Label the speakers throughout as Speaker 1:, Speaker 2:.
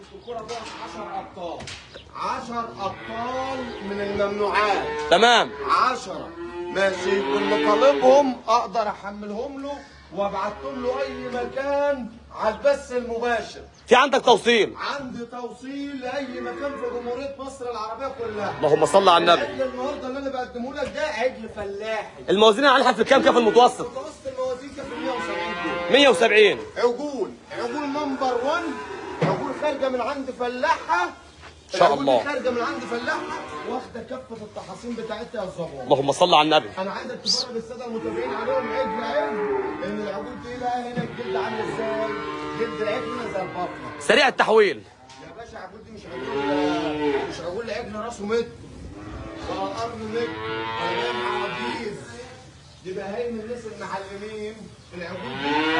Speaker 1: الكوره دول 10 ابطال 10 ابطال من الممنوعات
Speaker 2: تمام
Speaker 1: 10 ماشي واللي طالبهم اقدر احملهم له وابعتهم له اي مكان على البث المباشر
Speaker 2: في عندك توصيل
Speaker 1: عندي توصيل لاي مكان في جمهوريه مصر العربيه كلها
Speaker 2: اللهم صل على النبي
Speaker 1: العجل النهارده اللي انا بقدمه لك ده عجل فلاحي
Speaker 2: الموازين على في كام كام في المتوسط
Speaker 1: متوسط الموازين كان في 170 جنيه
Speaker 2: 170
Speaker 1: عجول عجول نمبر 1 عجول خارجه من عند فلاحه
Speaker 2: إن شاء
Speaker 1: العجول
Speaker 2: الله.
Speaker 1: دي خارجه من عند فلاحه واخده كافه التحاصين بتاعتها يا الظباط
Speaker 2: اللهم صل على النبي
Speaker 1: انا عايزك تفرج الساده المتابعين عليهم عجل عجل لان العجول دي بقى هنا الجلد عامل ازاي؟ جلد العجل هنا زي البطنه
Speaker 2: سريع التحويل
Speaker 1: يا باشا عجول دي مش عجول مش عجول عجل راسه متر ولا الارض متر انا جاي مع عزيز دي بهايم الناس المعلمين العجول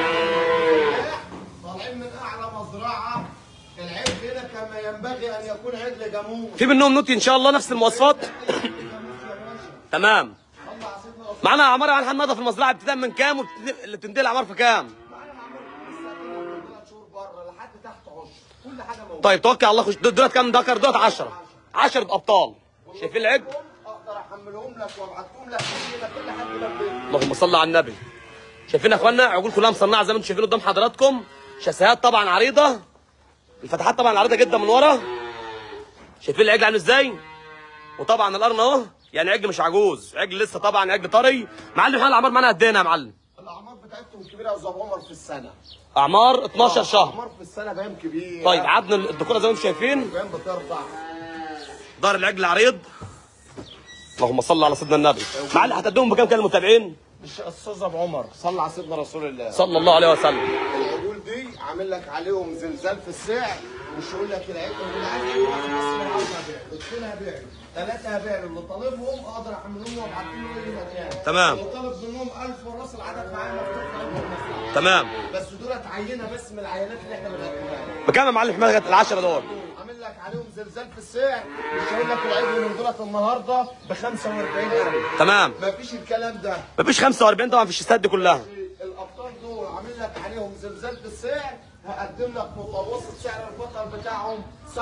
Speaker 1: دي طالعين من اعلى مزرعه العجل هنا كما ينبغي ان يكون عجل جاموس
Speaker 2: في منهم نوتي ان شاء الله نفس المواصفات
Speaker 1: عجل جاموس يا باشا
Speaker 2: تمام
Speaker 1: الله على سيدنا رسول
Speaker 2: معانا عماره عن حماده في المزرعه ابتداء من كام وبتنتهي- اللي بتنتهي العمار في كام
Speaker 1: معانا معمول لسه ثلاث شهور بره لحد تحت عشر كل حاجه موجوده
Speaker 2: طيب توكل على الله خش دول دولت كام ذكر دولت 10 10 ابطال شايفين العجل
Speaker 1: اقدر احملهم لك وابعتهم لك كل كل حد بيت
Speaker 2: اللهم صل على النبي شايفين يا اخوانا عجول كلها مصنعه زي ما انتم شايفين قدام حضراتكم شاسيهات طبعا عريضه الفتحات طبعا عريضه جدا من ورا شايفين العجل عامل ازاي وطبعا القرن اهو يعني عجل مش عجوز عجل لسه طبعا عجل طري معلم احنا الاعمار معانا قد ايه هنا يا معلم
Speaker 1: الاعمار بتاعتهم كبيره يا استاذ عمر في السنه
Speaker 2: اعمار 12 شهر
Speaker 1: اعمار في السنه باين كبير
Speaker 2: طيب عدن الدكوره زي ما انتم شايفين
Speaker 1: باين بترضع
Speaker 2: ظهر العجل عريض اللهم صل على سيدنا النبي معلم هتقدمهم بكام كان المتابعين
Speaker 1: مش استاذ ابو عمر صلى على سيدنا رسول الله
Speaker 2: صلى الله عليه وسلم
Speaker 1: العجول دي عامل لك عليهم زلزال في السعر مش يقول لك العجل اللي عندي واحد بس من عاوز ابيع اثنين هبيع ثلاثه هبيع اللي طالبهم اقدر احملهم وابعتهم له اي مكان
Speaker 2: تمام.
Speaker 1: اللي طالب منهم 1000 وراس العدد معايا مفتوح في قلب المصنع
Speaker 2: تمام
Speaker 1: بس دولت عينه بس من العينات اللي احنا بنقدمها
Speaker 2: بكام يا معلم حماده كانت العشره دول
Speaker 1: عامل لك عليهم زلزال في السعر مش هقول لك العجل من دولت النهارده ب 45000
Speaker 2: تمام
Speaker 1: مفيش الكلام ده
Speaker 2: مفيش 45 طبعا في الشيستات دي كلها
Speaker 1: الابطال دول عامل لك عليهم زلزال في السعر هقدم لك متوسط سعر البطل بتاعهم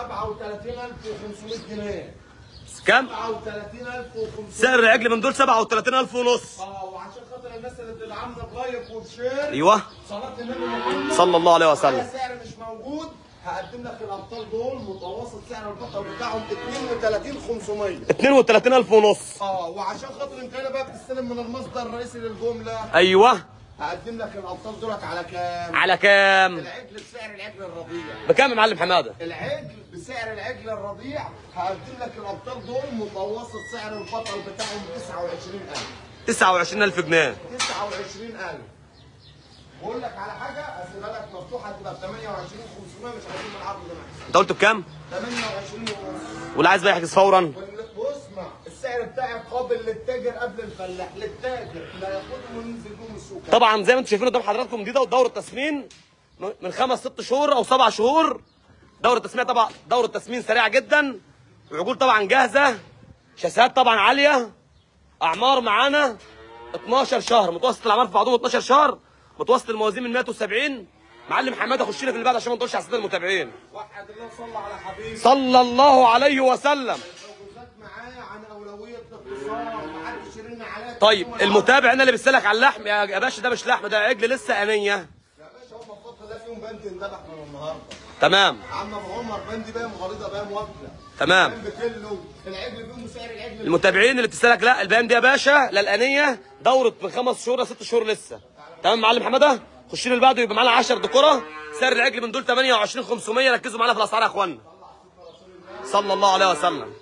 Speaker 1: 37500 جنيه
Speaker 2: كام
Speaker 1: 37500
Speaker 2: سعر العجل من دول 37000 ونص
Speaker 1: اه وعشان خاطر الناس اللي بتدعمنا بلايك وبشير
Speaker 2: ايوه
Speaker 1: صلاه النبي محمد
Speaker 2: صلى الله عليه
Speaker 1: على
Speaker 2: وسلم
Speaker 1: سعر مش موجود هقدم لك الابطال دول متوسط سعر البطل بتاعهم 32500
Speaker 2: 32000 ونص
Speaker 1: اه وعشان خاطر انت هنا بقى بتستلم من المصدر الرئيسي للجمله
Speaker 2: ايوه
Speaker 1: هقدم لك الابطال دولت على كام؟
Speaker 2: على كام
Speaker 1: العجل بسعر العجل الرضيع
Speaker 2: بكام يا معلم حماده
Speaker 1: العجل بسعر العجل الرضيع هقدم لك الابطال دول متوسط سعر البطل بتاعهم 29000
Speaker 2: 29000 جنيه
Speaker 1: 29000 بقول لك على حاجه هسيبها لك مفتوحه هتبقى ب 28500 مش عايزين من العرض ده معاك
Speaker 2: انت قلت بكام
Speaker 1: 28 ونص
Speaker 2: واللي عايز بقى يحجز فورا
Speaker 1: وال- واسمع السعر بتاعي قابل للتاجر قبل الفلاح للتاجر لا ياخده وينزل بيهم السوق
Speaker 2: طبعا زي ما انتم شايفين قدام حضراتكم دي دو- دوره تسمين من خمس ست شهور او سبع شهور دوره تسمين طبعا دوره تسمين سريعه جدا العجول طبعا جاهزه شاسات طبعا عاليه اعمار معانا 12 شهر متوسط الاعمار في بعضهم 12 شهر متوسط الموازين من 170 معلم حماده خش لنا في اللي بعد عشان ما نطولش على الساده المتابعين
Speaker 1: وحد الله صلى على حبيبي
Speaker 2: صلى الله عليه وسلم
Speaker 1: الحجوزات معايا عن اولويه الاقتصاد محدش يرن عليا
Speaker 2: طيب المتابع هنا اللي بيسالك على اللحم يا يا باشا ده مش لحم ده عجل لسه انيه
Speaker 1: يا باشا هم الفتره ده فيهم بند اندبح من النهارده
Speaker 2: تمام
Speaker 1: عم ابو عمر بند بقى مغرضه بقى موكله
Speaker 2: تمام
Speaker 1: بند بكله العجل فيهم سعر العجل
Speaker 2: المتابعين اللي بتسالك لا البيان دي يا باشا لا الانيه دوره من خمس شهور لست شهور لسه تمام معلم حماده خش لي اللي بعده يبقى معانا 10 دكوره سعر العجل من دول 28500 ركزوا معانا في الاسعار يا اخوانا صلى الله عليه وسلم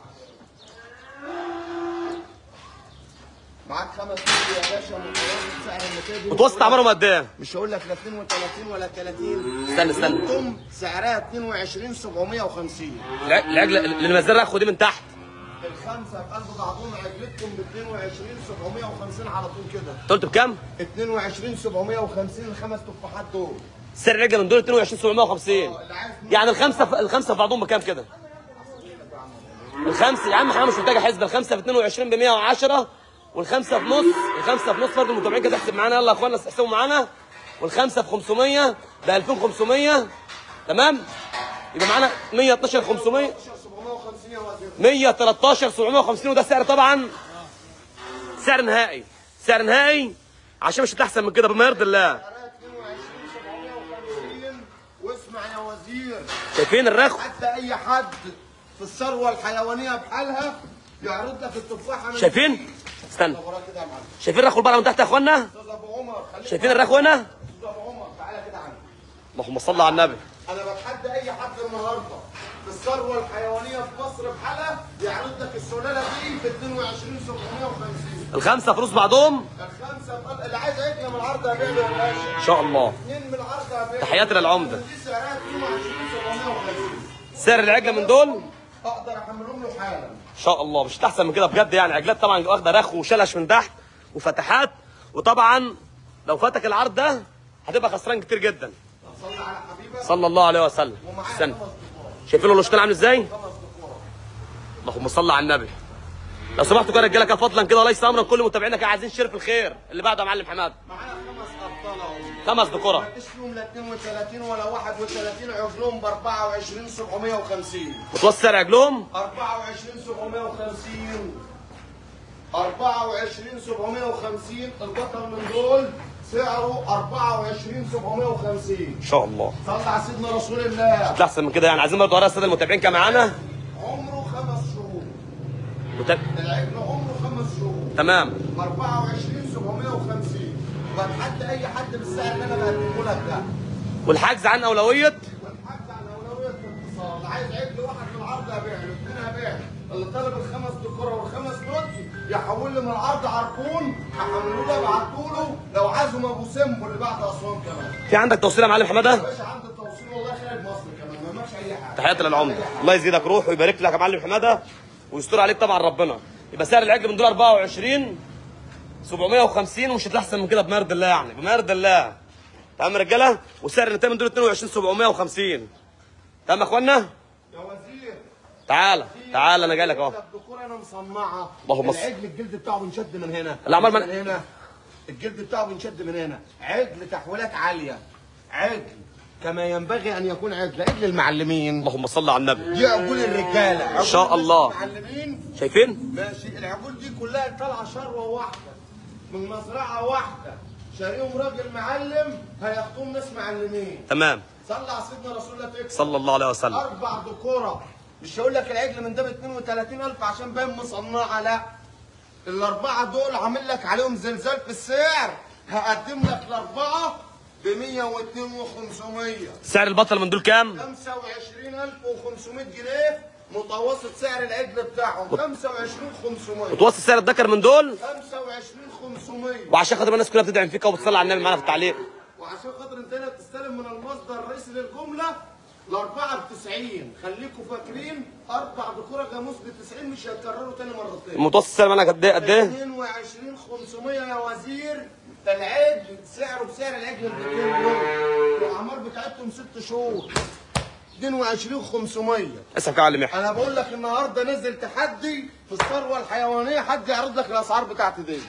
Speaker 1: معاك خمس كيلو يا باشا متوسط سعر النتاج
Speaker 2: متوسط اعمارهم قد ايه؟
Speaker 1: مش هقول لك لا 32 ولا 30
Speaker 2: استنى استنى
Speaker 1: انتم سعرها 22 750
Speaker 2: الع- العجل اللي منزلها خديه من تحت
Speaker 1: الخمسه في قلب بعضهم عجلتكم ب 22 750 على طول كده
Speaker 2: انت قلت بكام؟
Speaker 1: 22 750 الخمس تفاحات دول
Speaker 2: سعر العجل من دول 22750
Speaker 1: اللي عايز
Speaker 2: يعني الخمسه في الخمسه في بعضهم بكام كده؟ الخمسه يا عم احنا مش محتاجه حسبه الخمسه في 22 ب 110 والخمسه في نص الخمسه في نص برضه المتابعين كده احسب معانا يلا يا اخوانا احسبوا معانا والخمسه في 500 ب 2500 تمام؟ يبقى معانا 112 500
Speaker 1: 750 يا وزير
Speaker 2: 113 750 وده سعر طبعا سعر نهائي سعر نهائي عشان مش هتحسن من كده بما يرضي الله
Speaker 1: 22 750 واسمع يا وزير
Speaker 2: شايفين الرخو
Speaker 1: حتى اي حد في الثروه الحيوانيه بحالها يعرض لك التفاحه من
Speaker 2: شايفين استنى
Speaker 1: طب وراك كده يا معلم
Speaker 2: شايفين الرخو البقره من تحت يا اخوانا
Speaker 1: استاذ ابو عمر خليك
Speaker 2: شايفين الرخو هنا
Speaker 1: استاذ ابو عمر تعالى كده عندي
Speaker 2: اللهم صل على النبي
Speaker 1: انا بتحدى اي حد النهارده في الثروه الحيوانيه في مصر بحالها يعرض لك السلاله دي ب 22 750
Speaker 2: الخمسه فلوس بعضهم
Speaker 1: الخمسه بقى- اللي عايز عجله من العرض هبيع له يا باشا
Speaker 2: ان شاء الله
Speaker 1: اثنين من العرض هبيع له.
Speaker 2: تحياتي للعمده
Speaker 1: دي سعرها 22 750
Speaker 2: سعر العجله من دول
Speaker 1: اقدر احملهم له حالا
Speaker 2: ان شاء الله مش احسن من كده بجد يعني عجلات طبعا واخده رخو وشلش من تحت وفتحات وطبعا لو فاتك العرض ده هتبقى خسران كتير جدا
Speaker 1: صلي على حبيبك
Speaker 2: صلى الله عليه وسلم
Speaker 1: ومعايا
Speaker 2: استنى
Speaker 1: خمس دكور
Speaker 2: شايفين الاشتغال عامل ازاي
Speaker 1: خمس دكور
Speaker 2: اللهم صل على النبي لو سمحتوا كده رجاله كده فضلا كده وليس امرا كل متابعينا كده عايزين شرف الخير اللي بعده يا معلم حماد
Speaker 1: معانا خمس ابطال اهو
Speaker 2: خمس دكره
Speaker 1: ما فيش فيهم لا 32 ولا 31 عجلهم ب 24 750
Speaker 2: وتوصل سعر عجلهم
Speaker 1: 24 750 24 750 البطل من دول سعره 24 750
Speaker 2: ان شاء الله
Speaker 1: صلى على سيدنا رسول الله
Speaker 2: مش احسن من كده يعني عايزين برضه ورا الساده المتابعين كده معانا
Speaker 1: عمره خمس شهور
Speaker 2: متاب...
Speaker 1: العجل عمره خمس شهور
Speaker 2: تمام
Speaker 1: 24 750 واتحدى اي حد بالسعر اللي انا بقدمه لك ده
Speaker 2: والحجز عن اولويه
Speaker 1: والحاج على اولويه الاتصال عايز عجل واحد من العرض هبيع له اثنين هبيع له. اللي طلب الخمس دكوره والخمس نوت يحول لي من العرض عربون هحمله له ابعته له لو عازم ابو سمبو اللي بعد اسوان كمان
Speaker 2: في عندك توصيل يا معلم
Speaker 1: يا
Speaker 2: حماده
Speaker 1: باشا عندي التوصيل والله خارج مصر كمان ما ماكش اي حاجه
Speaker 2: تحياتي للعمده الله يزيدك روح ويبارك لك يا معلم حماده ويستر عليك طبعا ربنا يبقى سعر العجل من دول 24 750 ومش هتحسن من كده بما يرضي الله يعني بما يرضي الله تمام يا رجاله وسعر النتايه من دول 22 750 تمام يا اخوانا
Speaker 1: يا وزير
Speaker 2: تعالى تعالى انا جاي لك اهو
Speaker 1: الدكوره انا مصنعه
Speaker 2: اللهم صل.
Speaker 1: العجل الجلد بتاعه بنشد من هنا
Speaker 2: الأعمال من-
Speaker 1: من هنا الجلد بتاعه بنشد من هنا عجل تحويلات عاليه عجل كما ينبغي ان يكون عجل عجل المعلمين
Speaker 2: اللهم صل على النبي
Speaker 1: دي عجول الرجاله
Speaker 2: إن شاء
Speaker 1: عجول
Speaker 2: الله.
Speaker 1: المعلمين
Speaker 2: شايفين
Speaker 1: ماشي العجول دي كلها طالعه شروه واحده من مزرعه واحده شاريهم راجل معلم هياخدوهم ناس معلمين
Speaker 2: تمام
Speaker 1: صلى على سيدنا رسول الله تكسب
Speaker 2: صلى الله عليه وسلم
Speaker 1: اربع دكوره مش هقول لك العجل من ده ب 32000 عشان باين مصنعه لا الاربعه دول عامل لك عليهم زلزال في السعر هقدم لك الاربعه ب 102 و500
Speaker 2: سعر البطل من دول كام
Speaker 1: 25500 جنيه متوسط سعر العجل بتاعهم 25500
Speaker 2: وتوصل سعر الذكر من دول
Speaker 1: 25500
Speaker 2: وعشان خاطر الناس كلها بتدعم فيك وبتصلي على النبي معانا في التعليق
Speaker 1: وعشان خاطر انت هنا بتستلم من المصدر الرئيسي للجمله الاربعه ب 90 خليكم فاكرين اربع دكوره جاموس ب 90 مش هيتكرروا تاني مرتين
Speaker 2: المتوسط سعر معانا قد ايه قد ايه
Speaker 1: 22 500 يا وزير العجل سعره بسعر العجل الاثنين دول الاعمار بتاعتهم ست شهور 22 500
Speaker 2: اسف يا معلم يحيى
Speaker 1: انا بقول لك النهارده نزل تحدي في الثروه الحيوانيه حد يعرض لك الاسعار بتاعتي دي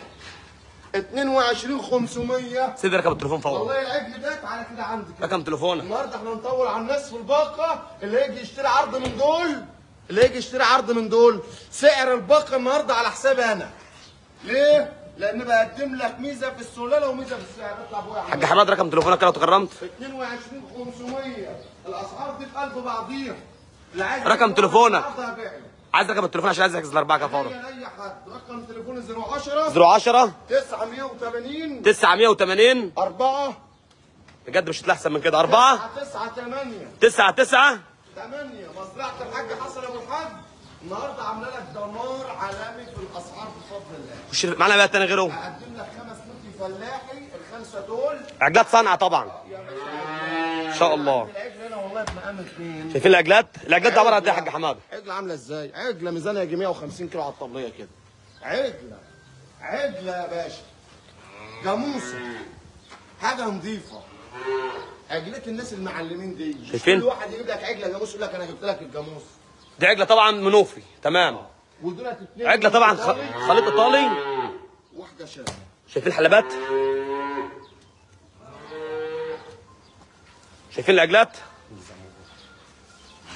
Speaker 1: 22 500
Speaker 2: سيدي ركب التليفون فورا
Speaker 1: والله العجل ده تعالى كده عندي كده
Speaker 2: رقم تليفونك
Speaker 1: النهارده احنا نطول على الناس في الباقه اللي يجي يشتري عرض من دول اللي يجي يشتري عرض من دول سعر الباقه النهارده على حسابي انا ليه؟ لان بقدم لك ميزه في السلاله وميزه في السعر اطلع ابويا
Speaker 2: حاج حماد رقم تليفونك كده لو تكرمت
Speaker 1: 22 500 الاسعار دي في قلب بعضيها اللي عايز
Speaker 2: رقم
Speaker 1: يجيب
Speaker 2: تليفونك.
Speaker 1: النهارده هبيع له.
Speaker 2: عايز رقم التليفون عشان عايز احجز الاربعه كده فورا
Speaker 1: اي حد رقم تليفوني 010
Speaker 2: 010
Speaker 1: 980
Speaker 2: 980
Speaker 1: 4
Speaker 2: بجد مش هتلاقي احسن من كده 4
Speaker 1: 9 8
Speaker 2: 9 9
Speaker 1: 8 مزرعه الحاج حسن ابو الحاج النهارده عامله لك دمار عالمي في الاسعار بفضل الله
Speaker 2: مش معانا بقى تاني غيره
Speaker 1: هقدم لك خمس نوتي فلاحي الخمسه دول
Speaker 2: عجلات صنعه طبعا
Speaker 1: يا باشا
Speaker 2: ان شاء الله
Speaker 1: العجل هنا والله ابن عم اثنين
Speaker 2: شايفين العجلات العجلات دي عباره عن ايه يا حاج حماد
Speaker 1: عجله عامله ازاي؟ عجله ميزانها يجي 150 كيلو على الطبليه كده عجله عجله يا باشا جاموسه حاجه نظيفه عجلة الناس المعلمين دي مش
Speaker 2: شايفين؟
Speaker 1: كل واحد يجيب لك عجله جاموس يقول لك انا جبت لك الجاموس
Speaker 2: دي عجله طبعا منوفي تمام
Speaker 1: ودولت اتنين
Speaker 2: عجله طبعا خ-
Speaker 1: إيطالي،
Speaker 2: خليط ايطالي
Speaker 1: واحده شامه
Speaker 2: شايفين الحلبات شايفين العجلات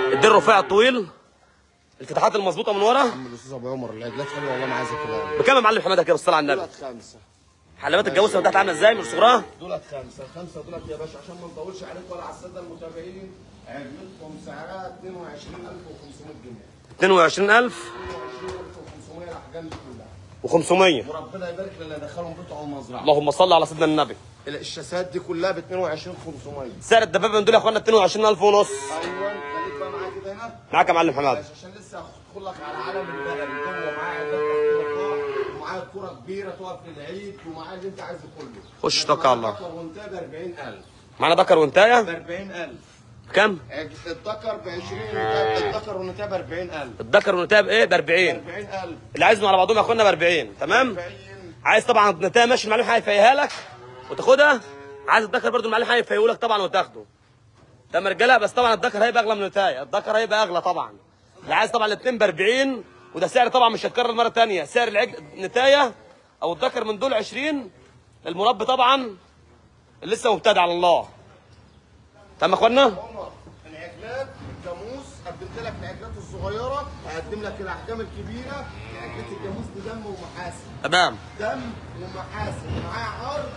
Speaker 2: الدير الرفيع الطويل الفتحات المظبوطه من ورا
Speaker 1: عم الاستاذ ابو عمر العجلات حلوه والله ما عايز كلام
Speaker 2: بكام يا معلم حماده كده بالصلاه على النبي
Speaker 1: دولت خمسه
Speaker 2: حلبات الجاموسه من تحت عامله ازاي من صغرها
Speaker 1: دولت خمسه الخمسه دولت يا باشا عشان ما نطولش عليك ولا على الساده المتابعين عجلتكم سعرها 22500 جنيه
Speaker 2: 22000
Speaker 1: 22500 الاحجام دي كلها
Speaker 2: و500
Speaker 1: وربنا يبارك للي دخلهم بيتهم المزرعه
Speaker 2: اللهم صل على سيدنا النبي
Speaker 1: الشاسات دي كلها ب 22500
Speaker 2: سعر الدبابه من دول يا اخوانا 22000 ونص
Speaker 1: ايوه خليك بقى معايا كده هنا
Speaker 2: معاك يا معلم حماده
Speaker 1: ماشي، عشان لسه هدخل لك على عالم البقري جوه معايا عدات تحت ومعايا كوره كبيره تقف للعيد ومعايا اللي انت عايزه كله
Speaker 2: خش توكل على الله.
Speaker 1: وانت ب 40000
Speaker 2: معانا دكر وانتايه
Speaker 1: ب 40000
Speaker 2: بكام
Speaker 1: الذكر ب 20 الذكر والنتايه ب 40000
Speaker 2: الدكر والنتايه بايه ب 40
Speaker 1: 40000
Speaker 2: اللي عايزهم على بعضهم يا اخوانا ب 40 تمام
Speaker 1: 40
Speaker 2: عايز طبعا النتايه ماشي المعلم هيفيها لك وتاخدها عايز الدكر برضو المعلم هيفيه لك طبعا وتاخده تمام يا رجاله بس طبعا الدكر هيبقى اغلى من النتايه الدكر هيبقى اغلى طبعا اللي عايز طبعا الاثنين ب 40 وده سعر طبعا مش هيتكرر مره ثانيه سعر العجل النتايه او الدكر من دول 20 المربي طبعا اللي لسه مبتدئ على الله تمام يا اخوانا
Speaker 1: عمر العجلات جاموس قدمت لك العجلات الصغيره هقدم لك الاحجام الكبيره عجلات الجاموس دي دم ومحاسن
Speaker 2: تمام
Speaker 1: دم ومحاسن معايا عرض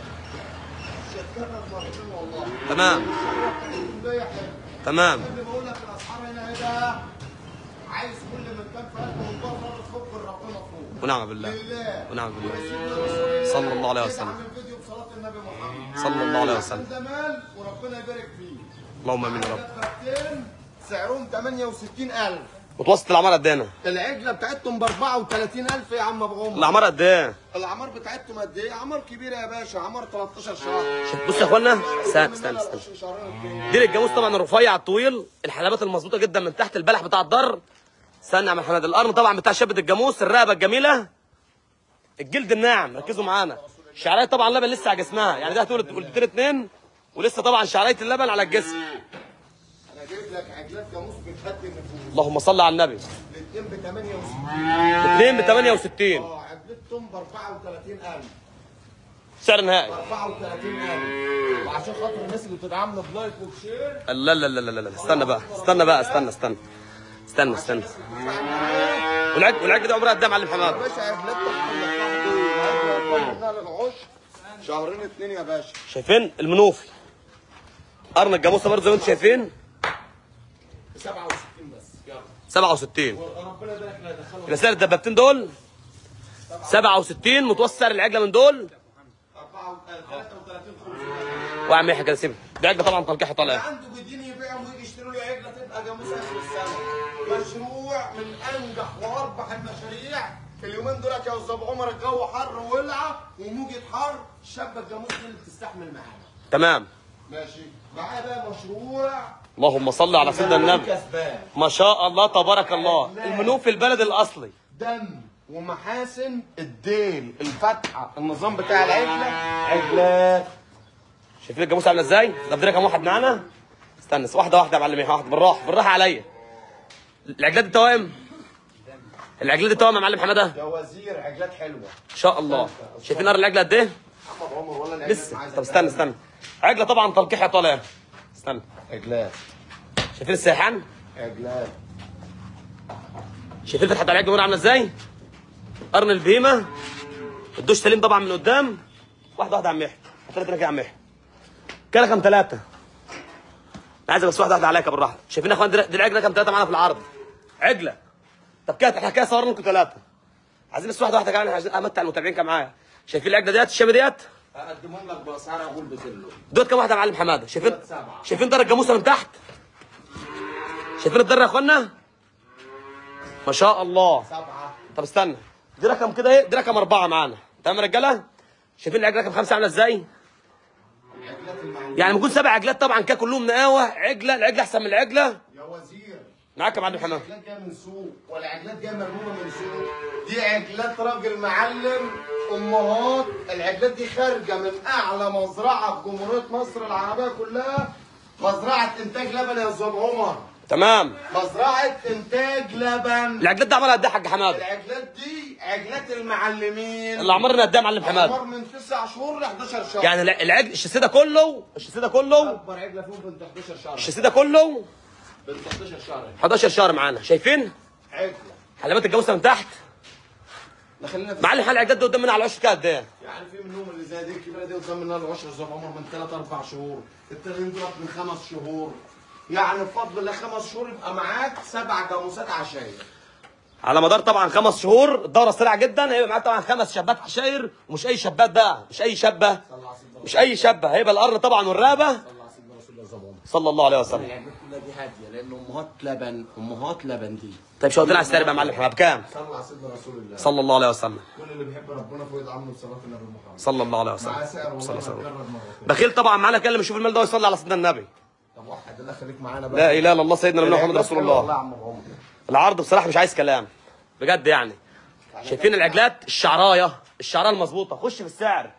Speaker 1: مش هتكرر مرتين والله
Speaker 2: تمام
Speaker 1: الشهرة بتاعتكم دي حلوه
Speaker 2: تمام
Speaker 1: اللي بقول لك الاسعار هنا ايه ده عايز كل من كان في قلبه من بره تفك ربنا فوق
Speaker 2: ونعم بالله
Speaker 1: لله
Speaker 2: ونعم بالله
Speaker 1: وسيدنا رسول الله
Speaker 2: صلى الله عليه وسلم.
Speaker 1: يدعم الفيديو بصلاه النبي محمد
Speaker 2: صلى الله عليه وسلم
Speaker 1: ده مال وربنا يبارك فيه
Speaker 2: اللهم امين يا رب
Speaker 1: دبابتين سعرهم 68000
Speaker 2: متوسط العماره قد ايه هنا؟
Speaker 1: العجله بتاعتهم ب 34000 يا عم ابو عمر
Speaker 2: العماره قد ايه؟
Speaker 1: الاعمار بتاعتهم قد ايه؟ اعمار كبيره يا باشا اعمار 13 شهر
Speaker 2: شوف بص يا اخوانا استنى استنى استنى
Speaker 1: استنى
Speaker 2: دير الجاموس طبعا الرفيع الطويل الحلبات المظبوطه جدا من تحت البلح بتاع الضر استنى يا عم محمد القرن طبعا بتاع شبه الجاموس الرقبه الجميله الجلد الناعم ركزوا معانا شعريه طبعا لبن لسه على جسمها يعني ده هتولد ولدتين اتنين ولسه طبعا شعريه اللبن على الجسم
Speaker 1: انا جايب لك عجلات جاموس بتهدي النفوس
Speaker 2: اللهم صل على النبي
Speaker 1: الاثنين ب 68
Speaker 2: الاثنين ب 68
Speaker 1: اه عجلتهم ب 34000
Speaker 2: سعر نهائي
Speaker 1: 34000 وعشان خاطر الناس اللي بتدعمنا بلايك وبشير
Speaker 2: لا لا لا لا لا لا استنى بقى استنى بقى استنى استنى استنى استنى والعجل والعجل ده عمرها قد ايه يا معلم
Speaker 1: يا
Speaker 2: حماد؟
Speaker 1: باشا عجلات تحت العش شهرين اتنين يا باشا
Speaker 2: شايفين المنوفي قرن الجاموسه برضه زي ما انتم شايفين
Speaker 1: 67 بس يلا
Speaker 2: 67
Speaker 1: ربنا يبارك لنا يدخلهم
Speaker 2: يبقى سعر الدبابتين دول 67 متوسط سعر العجله من دول
Speaker 1: 33
Speaker 2: وعم يحيى كده سيبها دي عجله طبعا تلقيحه طالعه
Speaker 1: عنده بدين يبيعهم ويجي يشتروا لي عجله تبقى جاموس اخر السنه مشروع من انجح واربح المشاريع اليومين دول يا استاذ عمر الجو حر ولعه وموجه حر شابه الجاموس دي اللي بتستحمل معانا
Speaker 2: تمام
Speaker 1: ماشي معايا بقى مشروع
Speaker 2: اللهم صل على سيدنا النبي
Speaker 1: كسبان
Speaker 2: ما شاء الله تبارك الله المنوفي البلد الاصلي
Speaker 1: دم ومحاسن الديل الفتحه النظام بتاع العجله عجلات
Speaker 2: شايفين الجاموسه عامله ازاي؟ ده بدنا كام واحد معانا؟ استنى واحده واحده يا معلم واحده بالراحه بالراحه عليا العجلات دي توام العجلات دي توام يا معلم حماده
Speaker 1: جوازير عجلات حلوه
Speaker 2: ان شاء الله شايفين نار العجله قد ايه؟
Speaker 1: محمد عمر ولا العجلات
Speaker 2: لسه
Speaker 1: عايزة
Speaker 2: طب استنى استنى عجله طبعا تلقيح طالع استنى
Speaker 1: عجلات
Speaker 2: شايفين السيحان؟
Speaker 1: عجلات
Speaker 2: شايفين فتحه على العجله عامله ازاي؟ قرن البهيمه الدوش سليم طبعا من قدام واحده واحده يا عم يحيى ثلاثه كده يا عم يحيى كده كام ثلاثه عايز بس واحده واحده عليك يا بالراحه شايفين يا اخوان دي دي العجله كام ثلاثه معانا في العرض عجله طب كده احنا كده صورنا لكم ثلاثه عايزين بس واحده واحده كمان عايزين امتع المتابعين كام معايا شايفين العجله ديت الشامه ديت
Speaker 1: هقدمهم لك باسعار اقول بسله
Speaker 2: دوت كام واحده يا معلم حماده شايفين
Speaker 1: دول سبعة.
Speaker 2: شايفين در الجاموسه من تحت شايفين الدر يا اخوانا ما شاء الله
Speaker 1: سبعه
Speaker 2: طب استنى دي رقم كده ايه دي رقم اربعه معانا تمام يا رجاله شايفين العجله رقم خمسه عامله ازاي
Speaker 1: عجلات المعلم
Speaker 2: يعني بنقول سبع عجلات طبعا كده كلهم نقاوه عجله العجله احسن من العجله
Speaker 1: يا وزير
Speaker 2: معاك يا معلم حماد
Speaker 1: عجلات جايه من سوق ولا عجلات جايه مرمومه من سوق دي عجلات راجل معلم امهات العجلات دي خارجه من اعلى مزرعه في جمهوريه مصر العربيه كلها مزرعه انتاج لبن يا استاذ عمر
Speaker 2: تمام
Speaker 1: مزرعه انتاج لبن
Speaker 2: العجلات دي عملها قد ايه يا حاج حماد
Speaker 1: العجلات دي عجلات المعلمين
Speaker 2: اللي عمرنا قد ايه يا معلم حماد
Speaker 1: عمر من 9 شهور ل 11 شهر
Speaker 2: يعني الع- العجل الشاسيه ده كله الشاسيه ده كله
Speaker 1: اكبر عجله فيهم بنت 11 شهر
Speaker 2: الشاسيه ده كله
Speaker 1: ب 19 شهر
Speaker 2: 11 شهر معانا شايفين
Speaker 1: عجله
Speaker 2: حلبات الجاموسه من تحت
Speaker 1: ده خلينا في
Speaker 2: معلم حلقه العجلات ده قدامنا على العشر كده قد ايه
Speaker 1: يعني في منهم اللي زي دي الكبيره دي قدام منها العشر زي عمر من ثلاث اربع شهور التانيين دول من خمس شهور يعني بفضل الله خمس شهور يبقى معاك سبع جاموسات عشاير
Speaker 2: على مدار طبعا خمس شهور الدوره سريعه جدا هيبقى معاك طبعا خمس شابات عشاير ومش اي شابات بقى مش اي شابه
Speaker 1: صلى الله على سيدنا
Speaker 2: مش اي شابه هيبقى القرن طبعا والرقبه
Speaker 1: صلى الله على سيدنا رسول الله صلى الله عليه وسلم
Speaker 2: صلى الله عليه وسلم
Speaker 1: العلبات كلها دي هاديه لان امهات لبن امهات لبن دي
Speaker 2: طيب شو على السعر بقى يا معلم احنا بكام
Speaker 1: صلى على سيدنا رسول الله
Speaker 2: صلى الله عليه وسلم
Speaker 1: كل اللي بيحب ربنا فوق عنه بصلاه النبي محمد
Speaker 2: صلى الله عليه
Speaker 1: مع
Speaker 2: وسلم
Speaker 1: سعر
Speaker 2: صلى
Speaker 1: والله
Speaker 2: الله عليه وسلم
Speaker 1: هتكرر مرتين
Speaker 2: بخيل طبعا معانا كان اللي يشوف المال ده ويصلي على سيدنا النبي
Speaker 1: طب واحد الله يخليك معانا بقى
Speaker 2: لا اله الا الله سيدنا محمد
Speaker 1: العلبات
Speaker 2: رسول
Speaker 1: حلوة والله
Speaker 2: الله
Speaker 1: يا عم عمر
Speaker 2: العرض بصراحه مش عايز كلام بجد يعني شايفين العجلات الشعرايه الشعرايه المظبوطه خش في السعر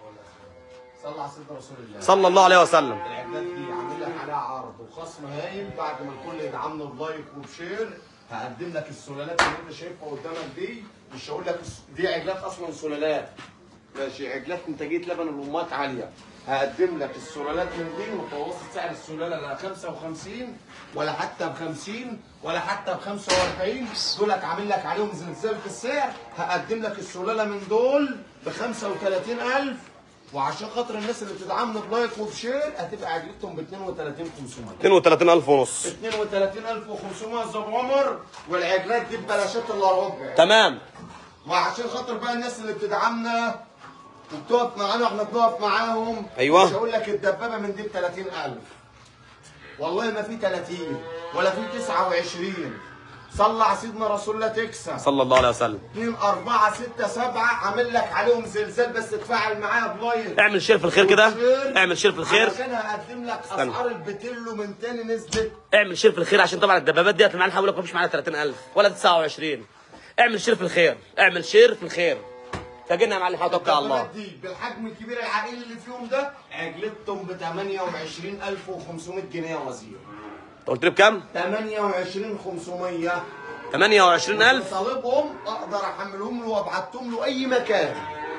Speaker 1: صلى على سيدنا رسول الله
Speaker 2: صلى الله عليه وسلم
Speaker 1: العداد دي عامل لك عليها عرض وخصم هايل بعد ما الكل يدعمنا بلايك وبشير هقدم لك السلالات اللي انت شايفها قدامك دي مش هقول لك الس- دي عجلات اصلا سلالات ماشي عجلات انتاجيه لبن الامهات عاليه هقدم لك السلالات من دي متوسط سعر السلاله لا 55 ولا حتى ب 50 ولا حتى ب 45 دولك عامل لك عليهم زلزال في السعر هقدم لك السلاله من دول ب 35000 وعشان خاطر الناس اللي بتدعمنا بلايك وبشير هتبقى عجلتهم ب 32500
Speaker 2: 32000 ونص
Speaker 1: 32500 زي ابو عمر والعجلات دي ببلاشات الا ربع
Speaker 2: تمام
Speaker 1: وعشان خاطر بقى الناس اللي بتدعمنا وبتقف معانا واحنا بنقف معاهم
Speaker 2: أيوة.
Speaker 1: مش هقول لك الدبابه من دي ب 30000 والله ما في 30 ولا في 29 صلى على سيدنا رسول الله تكسب
Speaker 2: صلى الله عليه وسلم
Speaker 1: 2 4 6 7 عامل لك عليهم زلزال بس تفاعل معايا بلايك
Speaker 2: اعمل شير في الخير كده اعمل شير في الخير
Speaker 1: عشان هقدم لك
Speaker 2: استنى.
Speaker 1: اسعار البتلو من تاني نزلت
Speaker 2: اعمل شير في الخير عشان طبعا الدبابات ديت معانا هقول لك مفيش معانا 30000 ولا 29 اعمل شير في الخير اعمل شير في الخير فجينا يا معلم توكل على الله
Speaker 1: الدبابات دي بالحجم الكبير العائلي اللي فيهم ده عجلتهم ب 28500 جنيه يا وزير
Speaker 2: أنت قلت لي بكام
Speaker 1: 28500
Speaker 2: 28000
Speaker 1: طالبهم اقدر احملهم له وابعتهم له اي مكان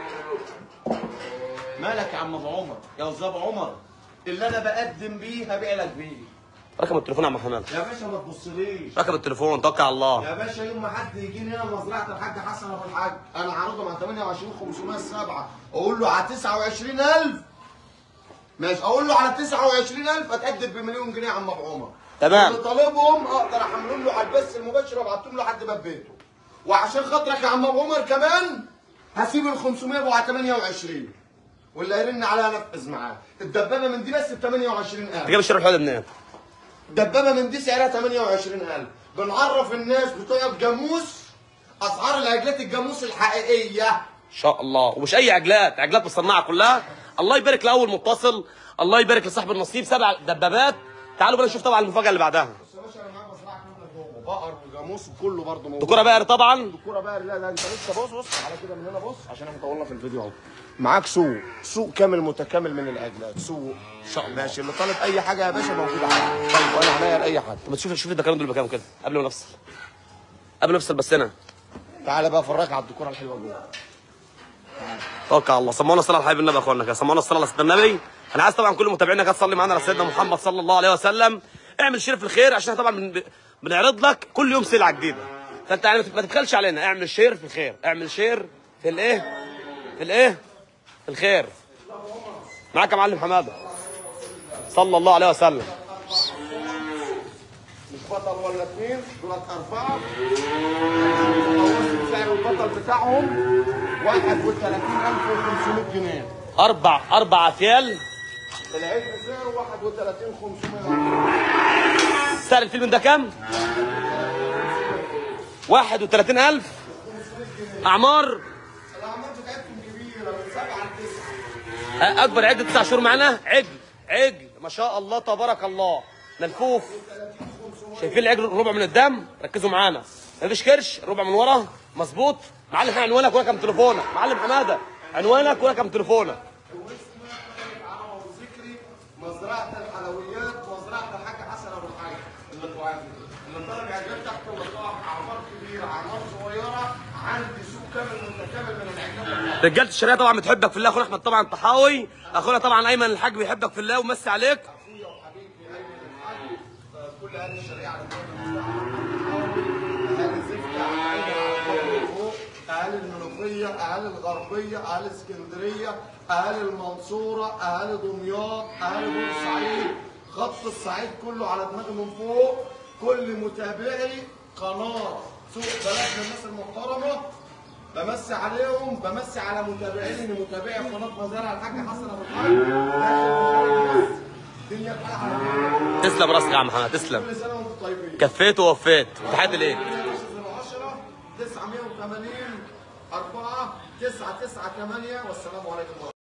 Speaker 1: مالك يا عم ابو عمر يا استاذ ابو عمر اللي انا بقدم بيه هبيع لك بيه
Speaker 2: رقم التليفون يا عم حماد
Speaker 1: يا باشا ما تبصليش
Speaker 2: رقم التليفون توكل على الله
Speaker 1: يا باشا يوم ما حد يجيني هنا مزرعه الحاج حسن ابو الحاج انا عارضهم على 28507 اقول له على 29000 ماشي اقول له على 29000 اتقدم بمليون جنيه يا عم ابو عمر
Speaker 2: تمام.
Speaker 1: اللي طالبهم اقدر احملهم له على البث المباشر وابعتهم له لحد باب بيته وعشان خاطرك يا عم ابو عمر كمان هسيب ال 500 ابو على 28 واللي هيرن عليها انفذ معاه الدبابه من دي بس ب 28000
Speaker 2: انت جايب الشير الحوالي منين؟
Speaker 1: دبابه من دي سعرها 28000 بنعرف الناس بتوع الجاموس اسعار العجلات الجاموس الحقيقيه
Speaker 2: ان شاء الله ومش اي عجلات عجلات مصنعه كلها الله يبارك لاول متصل الله يبارك لصاحب النصيب سبع دبابات تعالوا بقى نشوف طبعا المفاجاه اللي بعدها
Speaker 1: بص يا باشا انا معايا مزرعه كامله جوه بقر وجاموس وكله برضه موجود
Speaker 2: دكوره بقر طبعا
Speaker 1: الكوره بقى لا لا انت لسه بص بص على كده من هنا بص عشان احنا طولنا في الفيديو اهو معاك سوق سوق كامل متكامل من العجلات سوق
Speaker 2: ان شاء الله
Speaker 1: ماشي اللي طالب اي حاجه يا باشا موجوده عندي طيب وانا عينيا لاي حد
Speaker 2: طب تشوف شوف الدكارين دول بكام كده قبل ما نفصل قبل ما نفصل بس هنا
Speaker 1: تعالى بقى افرجك على الدكوره الحلوه جوه
Speaker 2: توكل على الله سمعونا الصلاه على حبيب النبي يا اخوانا كده سمعونا الصلاه على سيدنا النبي انا عايز طبعا كل متابعينا كده تصلي معانا على سيدنا محمد صلى الله عليه وسلم اعمل شير في الخير عشان إحنا طبعا بن- بنعرض لك كل يوم سلعه جديده فانت يعني ما تبخلش علينا اعمل شير في الخير اعمل شير في الايه في الايه في الخير معاك يا معلم حماده صلى الله عليه وسلم
Speaker 1: مش بطل ولا اثنين دولت اربعه متوسط سعر البطل بتاعهم 31500 جنيه
Speaker 2: اربع اربع افيال
Speaker 1: العجل سعره 31500
Speaker 2: سعر الفيلم ده كام 31000 اعمار
Speaker 1: الاعمار بتاعتهم كبيره من 7 ل 9
Speaker 2: اكبر عده تسع شهور معانا عجل عجل ما شاء الله تبارك الله ملفوف شايفين العجل ربع من قدام ركزوا معانا مفيش كرش ربع من ورا مظبوط معلم إحنا عنوانك ورقم تليفونك معلم حماده عنوانك ورقم تليفونك
Speaker 1: عرب وذكري مزرعه الحلويات مزرعه الحاج حسن ابو الحاج اللي طلعت اللي طالب عجلات تحت اللقاح اعمار كبيره اعمار صغيره عندي سوق كامل متكامل من العجلات
Speaker 2: رجاله الشريعه طبعا بتحبك في الله اخونا احمد طبعا طحاوي اخونا طبعا ايمن الحاج بيحبك في الله ومسي عليك
Speaker 1: اخويا وحبيبي ايمن الحاج آه، كل كل اهل الشرقيه على الجبل اهالي زفت على الجبل فوق اهالي المنوفيه اهالي الغربيه اهالي اسكندريه اهالي المنصوره اهالي دمياط اهالي بورسعيد خط الصعيد كله على دماغي من فوق كل متابعي قناه سوق بلدنا الناس المحترمه بمسي عليهم بمسي على متابعين متابعي قناه مزارع الحاج حسن ابو الحاج داخل وخارج مصر الدنيا بحالها على خير
Speaker 2: تسلم راسك يا عم محمد تسلم
Speaker 1: كل سنه وانتم طيبين
Speaker 2: كفيت ووفيت تحياتي ليك
Speaker 1: 10 980 4 9 9 8 والسلام عليكم ورحمه الله